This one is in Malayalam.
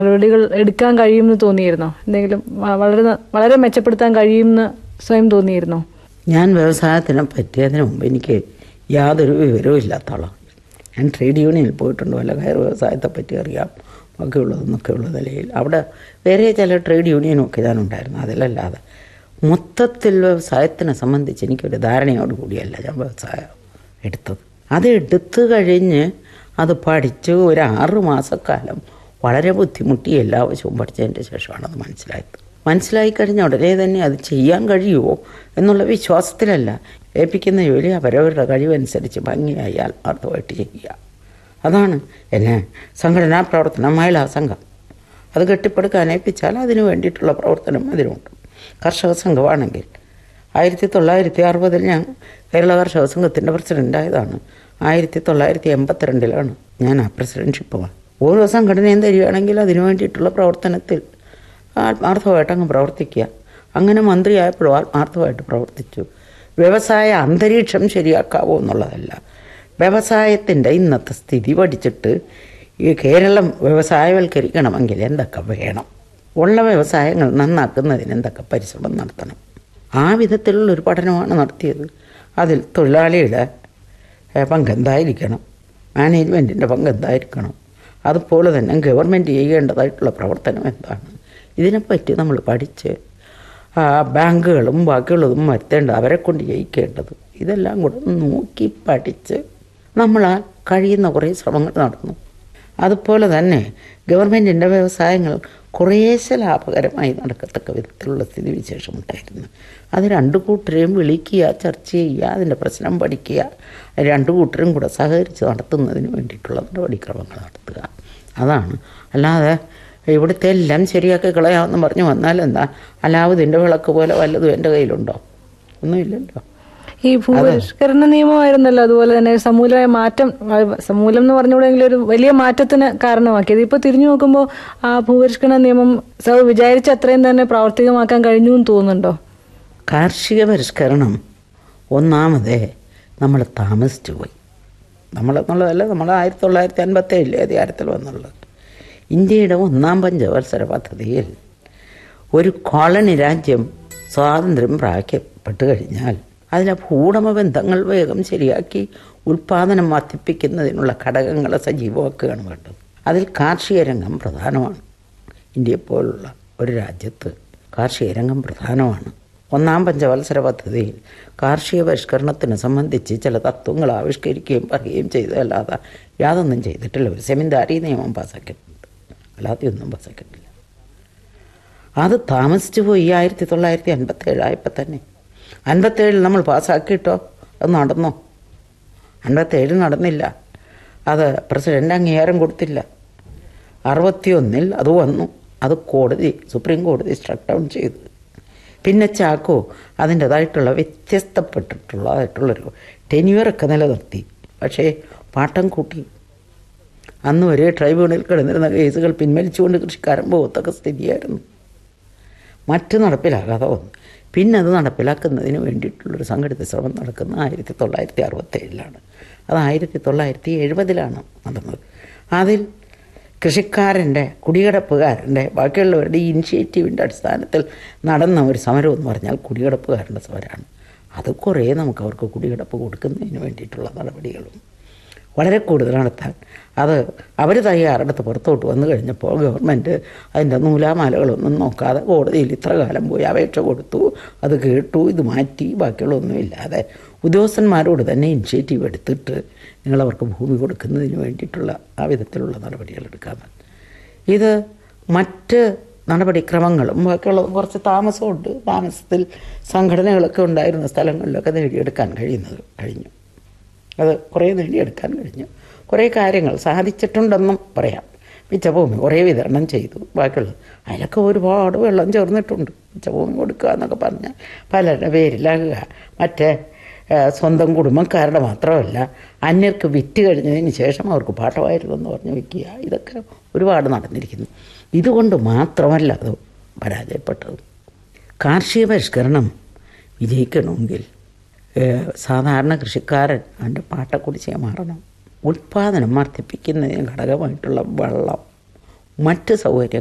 നടപടികൾ എടുക്കാൻ കഴിയുമെന്ന് തോന്നിയിരുന്നോ എന്തെങ്കിലും വ- വളരെ ന- വളരെ മെച്ചപ്പെടുത്താൻ കഴിയുമെന്ന് സ്വയം തോന്നിയിരുന്നോ ഞാൻ വ്യവസായത്തിനെ പറ്റി അതിനു മുമ്പ് എനിക്ക് യാതൊരു വിവരവും ഇല്ലാത്ത ആളാണ് ഞാൻ ട്രേഡ് യൂണിയനിൽ പോയിട്ടുണ്ട് വല്ല കയർ വ്യവസായത്തെ പറ്റി അറിയാം ബാക്കിയുള്ളതെന്നൊക്കെ ഉള്ള നിലയിൽ അവിടെ വേറെ ചില ട്രേഡ് യൂണിയനൊക്കെ ഞാനുണ്ടായിരുന്നു അതിലല്ലാതെ മൊത്തത്തിൽ വ്യവസായത്തിനെ സംബന്ധിച്ച് എനിക്കൊരു ധാരണയോട് കൂടിയല്ല ഞാൻ വ്യവസായം എടുത്തത് അത് എടുത്തു കഴിഞ്ഞ് അത് പഠിച്ച് ഒരു ആറ് മാസക്കാലം വളരെ ബുദ്ധിമുട്ടി എല്ലാ വശവും പഠിച്ചതിൻ്റെ ശേഷമാണ് അത് മനസ്സിലായത് മനസ്സിലായി കഴിഞ്ഞ ഉടനെ തന്നെ അത് ചെയ്യാൻ കഴിയുമോ എന്നുള്ള വിശ്വാസത്തിലല്ല ഏൽപ്പിക്കുന്ന ജോലി അവരവരുടെ കഴിവനുസരിച്ച് ഭംഗിയായി ആത്മാർത്ഥമായിട്ട് ചെയ്യുക അതാണ് എന്നെ സംഘടനാ പ്രവർത്തനം മഹിളാ സംഘം അത് കെട്ടിപ്പടുക്കാൻ ഏൽപ്പിച്ചാൽ അതിന് വേണ്ടിയിട്ടുള്ള പ്രവർത്തനം അതിനുണ്ട് കർഷക സംഘമാണെങ്കിൽ ആയിരത്തി തൊള്ളായിരത്തി അറുപതിൽ ഞാൻ കേരള കർഷക സംഘത്തിൻ്റെ പ്രസിഡൻ്റായതാണ് ആയിരത്തി തൊള്ളായിരത്തി എൺപത്തിരണ്ടിലാണ് ഞാൻ ആ പ്രസിഡൻഷിപ്പ് ഓരോ സംഘടനയും തരികയാണെങ്കിൽ അതിനു വേണ്ടിയിട്ടുള്ള പ്രവർത്തനത്തിൽ ആത്മാർത്ഥമായിട്ട് അങ്ങ് പ്രവർത്തിക്കുക അങ്ങനെ മന്ത്രിയായപ്പോഴും ആത്മാർത്ഥമായിട്ട് പ്രവർത്തിച്ചു വ്യവസായ അന്തരീക്ഷം ശരിയാക്കാവോ എന്നുള്ളതല്ല വ്യവസായത്തിൻ്റെ ഇന്നത്തെ സ്ഥിതി പഠിച്ചിട്ട് ഈ കേരളം വ്യവസായവൽക്കരിക്കണമെങ്കിൽ എന്തൊക്കെ വേണം ഉള്ള വ്യവസായങ്ങൾ നന്നാക്കുന്നതിന് എന്തൊക്കെ പരിശ്രമം നടത്തണം ആ വിധത്തിലുള്ള ഒരു പഠനമാണ് നടത്തിയത് അതിൽ തൊഴിലാളിയുടെ ഏഹ്, പങ്കെന്തായിരിക്കണം മാനേജ്മെൻറ്റിൻ്റെ പങ്കെന്തായിരിക്കണം അതുപോലെ തന്നെ ഗവൺമെൻറ് ചെയ്യേണ്ടതായിട്ടുള്ള പ്രവർത്തനം എന്താണ് ഇതിനെപ്പറ്റി നമ്മൾ പഠിച്ച് ആ, ബാങ്കുകളും ബാക്കിയുള്ളതും വരുത്തേണ്ടത് അവരെ കൊണ്ട് ജയിക്കേണ്ടത് ഇതെല്ലാം കൂടെ നോക്കി പഠിച്ച് നമ്മളാൽ കഴിയുന്ന കുറേ ശ്രമങ്ങൾ നടന്നു അതുപോലെ തന്നെ ഗവൺമെൻറ്റിൻ്റെ വ്യവസായങ്ങൾ കുറേശ്ശെ ലാഭകരമായി നടക്കത്തക്ക വിധത്തിലുള്ള സ്ഥിതിവിശേഷം ഉണ്ടായിരുന്നു അത് രണ്ടു കൂട്ടരെയും വിളിക്കുക ചർച്ച ചെയ്യുക അതിൻ്റെ പ്രശ്നം പഠിക്കുക രണ്ടു കൂട്ടരും കൂടെ സഹകരിച്ച് നടത്തുന്നതിന് വേണ്ടിയിട്ടുള്ള നടപടിക്രമങ്ങൾ നടത്തുക അതാണ് അല്ലാതെ ഇവിടുത്തെ എല്ലാം ശരിയാക്കി കളയാമെന്ന് പറഞ്ഞു വന്നാൽ എന്താ അലാവുദ്ദീൻ്റെ വിളക്ക് പോലെ വല്ലതും എൻ്റെ കയ്യിലുണ്ടോ ഒന്നുമില്ലല്ലോ ഈ ഭൂപരിഷ്കരണ നിയമമായിരുന്നല്ലോ അതുപോലെ തന്നെ ഒരു സമൂലമായ മാറ്റം ആ, സമൂലം എന്ന് പറഞ്ഞുകൂടെങ്കിലും ഒരു വലിയ മാറ്റത്തിന് കാരണമാക്കിയത് ഇപ്പൊ തിരിഞ്ഞു നോക്കുമ്പോൾ ആ ഭൂപരിഷ്കരണ നിയമം സർ വിചാരിച്ച അത്രയും തന്നെ പ്രാവർത്തികമാക്കാൻ കഴിഞ്ഞു എന്ന് തോന്നുന്നുണ്ടോ കാർഷിക പരിഷ്കരണം ഒന്നാമതേ നമ്മൾ താമസിച്ചു പോയി നമ്മളെന്നുള്ളതല്ല നമ്മൾ ആയിരത്തി തൊള്ളായിരത്തി അൻപത്തേഴിലെ അധികാരത്തിൽ വന്നുള്ളത് ഇന്ത്യയുടെ ഒന്നാം പഞ്ചവത്സര പദ്ധതിയിൽ ഒരു കോളനി രാജ്യം സ്വാതന്ത്ര്യം പ്രാപിക്കപ്പെട്ട് കഴിഞ്ഞാൽ അതിലെ ഭൂടമ ബന്ധങ്ങൾ വേഗം ശരിയാക്കി ഉൽപ്പാദനം വർദ്ധിപ്പിക്കുന്നതിനുള്ള ഘടകങ്ങളെ സജീവമാക്കുകയാണ് വേണ്ടത് അതിൽ കാർഷിക രംഗം പ്രധാനമാണ് ഇന്ത്യയെപ്പോലുള്ള ഒരു രാജ്യത്ത് കാർഷിക രംഗം പ്രധാനമാണ് ഒന്നാം പഞ്ചവത്സര പദ്ധതിയിൽ കാർഷിക പരിഷ്കരണത്തിനെ സംബന്ധിച്ച് ചില തത്വങ്ങൾ ആവിഷ്കരിക്കുകയും പറയുകയും ചെയ്തതല്ലാതെ യാതൊന്നും ചെയ്തിട്ടില്ല ഒരു സെമിന്താരി നിയമം പാസ്സാക്കിയിട്ടുണ്ട് അല്ലാതെ ഒന്നും പാസ്സാക്കിയിട്ടില്ല അത് താമസിച്ചു പോയി ആയിരത്തി തൊള്ളായിരത്തി അൻപത്തേഴായപ്പോൾ തന്നെ അൻപത്തേഴിൽ നമ്മൾ പാസ്സാക്കിയിട്ടോ അത് നടന്നോ അൻപത്തേഴിൽ നടന്നില്ല അത് പ്രസിഡൻ്റ് അംഗീകാരം കൊടുത്തില്ല അറുപത്തിയൊന്നിൽ അത് വന്നു അത് കോടതി സുപ്രീം കോടതി സ്ട്രക്ക് ഡൗൺ ചെയ്തു പിന്നെ ചാക്കോ അതിൻ്റെതായിട്ടുള്ള വ്യത്യസ്തപ്പെട്ടിട്ടുള്ളതായിട്ടുള്ളൊരു ടെന്യൂറൊക്കെ നിലനിർത്തി പക്ഷേ പാട്ടം കൂട്ടി അന്ന് വരെ ട്രൈബ്യൂണലിൽ കിടന്നിരുന്ന കേസുകൾ പിൻവലിച്ചുകൊണ്ട് കൃഷിക്കാരൻ പോകത്തക്ക സ്ഥിതിയായിരുന്നു മറ്റ് നടപ്പിലാകാതെ വന്നു പിന്നെ അത് നടപ്പിലാക്കുന്നതിന് വേണ്ടിയിട്ടുള്ളൊരു സംഘടിത ശ്രമം നടക്കുന്ന ആയിരത്തി തൊള്ളായിരത്തി അറുപത്തേഴിലാണ് അത് ആയിരത്തി തൊള്ളായിരത്തി എഴുപതിലാണ് നടന്നത് അതിൽ കൃഷിക്കാരൻ്റെ കുടികിടപ്പുകാരൻ്റെ ബാക്കിയുള്ളവരുടെ ഇനിഷ്യേറ്റീവിൻ്റെ അടിസ്ഥാനത്തിൽ നടന്ന ഒരു സമരം എന്ന് പറഞ്ഞാൽ കുടികിടപ്പുകാരൻ്റെ സമരമാണ് അത് കുറേ നമുക്ക് അവർക്ക് കുടികിടപ്പ് കൊടുക്കുന്നതിന് വേണ്ടിയിട്ടുള്ള നടപടികളും വളരെ കൂടുതൽ നടത്താൻ അത് അവർ തയ്യാറെടുത്ത് പുറത്തോട്ട് വന്നു കഴിഞ്ഞപ്പോൾ ഗവൺമെൻറ് അതിൻ്റെ നൂലാമാലകളൊന്നും നോക്കാതെ കോടതിയിൽ ഇത്ര കാലം പോയി അപേക്ഷ കൊടുത്തു അത് കേട്ടു ഇത് മാറ്റി ബാക്കിയുള്ളതൊന്നുമില്ലാതെ ഉദ്യോഗസ്ഥന്മാരോട് തന്നെ ഇനിഷ്യേറ്റീവ് എടുത്തിട്ട് നിങ്ങളവർക്ക് ഭൂമി കൊടുക്കുന്നതിന് വേണ്ടിയിട്ടുള്ള ആ വിധത്തിലുള്ള നടപടികൾ എടുക്കാമെന്ന് ഇത് മറ്റ് നടപടിക്രമങ്ങളും ബാക്കിയുള്ളതും കുറച്ച് താമസമുണ്ട് താമസത്തിൽ സംഘടനകളൊക്കെ ഉണ്ടായിരുന്ന സ്ഥലങ്ങളിലൊക്കെ നേടിയെടുക്കാൻ കഴിയുന്നത് കഴിഞ്ഞു അത് കുറേ നേടിയെടുക്കാൻ കഴിഞ്ഞു കുറേ കാര്യങ്ങൾ സാധിച്ചിട്ടുണ്ടെന്നും പറയാം മിച്ചഭൂമി കുറേ വിതരണം ചെയ്തു ബാക്കിയുള്ളത് അതിലൊക്കെ ഒരുപാട് വെള്ളം ചേർന്നിട്ടുണ്ട് മിച്ചഭൂമി കൊടുക്കുക എന്നൊക്കെ പറഞ്ഞാൽ പലരുടെ പേരിലാകുക മറ്റേ ഏഹ്, സ്വന്തം കുടുംബക്കാരുടെ മാത്രമല്ല അന്യർക്ക് വിറ്റ് കഴിഞ്ഞതിന് ശേഷം അവർക്ക് പാട്ടമായിരുന്നെന്ന് പറഞ്ഞ് വിൽക്കുക ഇതൊക്കെ ഒരുപാട് നടന്നിരിക്കുന്നു ഇതുകൊണ്ട് മാത്രമല്ല അത് പരാജയപ്പെട്ടത് കാർഷിക പരിഷ്കരണം വിജയിക്കണമെങ്കിൽ ഏഹ്, സാധാരണ കൃഷിക്കാരൻ അവൻ്റെ പാട്ടക്കുടിശ്ശിക മാറണം ഉൽപ്പാദനം വർദ്ധിപ്പിക്കുന്നതിന് ഘടകമായിട്ടുള്ള വെള്ളം മറ്റ് സൗകര്യങ്ങൾ